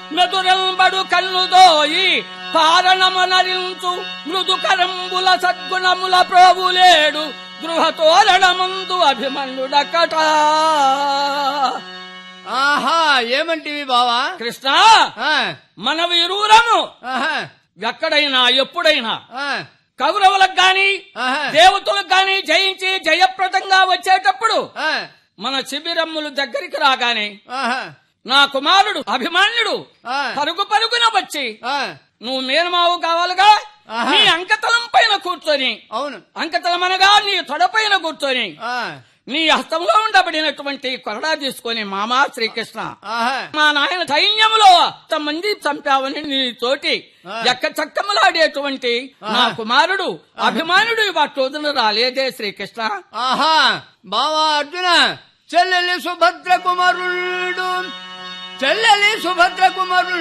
మెదురెంబడు కన్నుదోయి పారణమునరించు మృదు కరంబుల సద్గుణముల ప్రోగులేడు గృహ తోరణమందు అభిమన్యుడకట ఆహా ఏమంటివి బావా కృష్ణ ఆ, మన వీరూరము ఆహా, ఎక్కడైనా ఎప్పుడైనా ఆ, కౌరవులకు గాని ఆహా, దేవతలకు గాని జయించి జయప్రదంగా వచ్చేటప్పుడు ఆ, మన శిబిరమ్ములు దగ్గరికి రాగానే ఆహా, నా కుమారుడు అభిమాన్యుడు ఆ, పరుగు పరుగున వచ్చి ఆ, నువ్వు మేనమావు కావాలిగా ఆహా. నీ అంకతలం పైన కూర్చొని అవును అంకతలం అనగా నీ తొడపైన కూర్చొని ఆ, నీ హస్తంలో ఉండబడినటువంటి కొరడా తీసుకొని మామా శ్రీకృష్ణ ఆహా, మా నాయన సైన్యములో మంది చంపావని నీ తోటి ఆ. ఎక్క చక్కములాడేటువంటి నా ఆహా. కుమారుడు అభిమానుడు వాటి రాలేదే శ్రీకృష్ణ ఆహా బావా అర్జున చెల్లెలి సుభద్ర కుమారుడు చెల్లెలి సుభద్ర కుమారుడు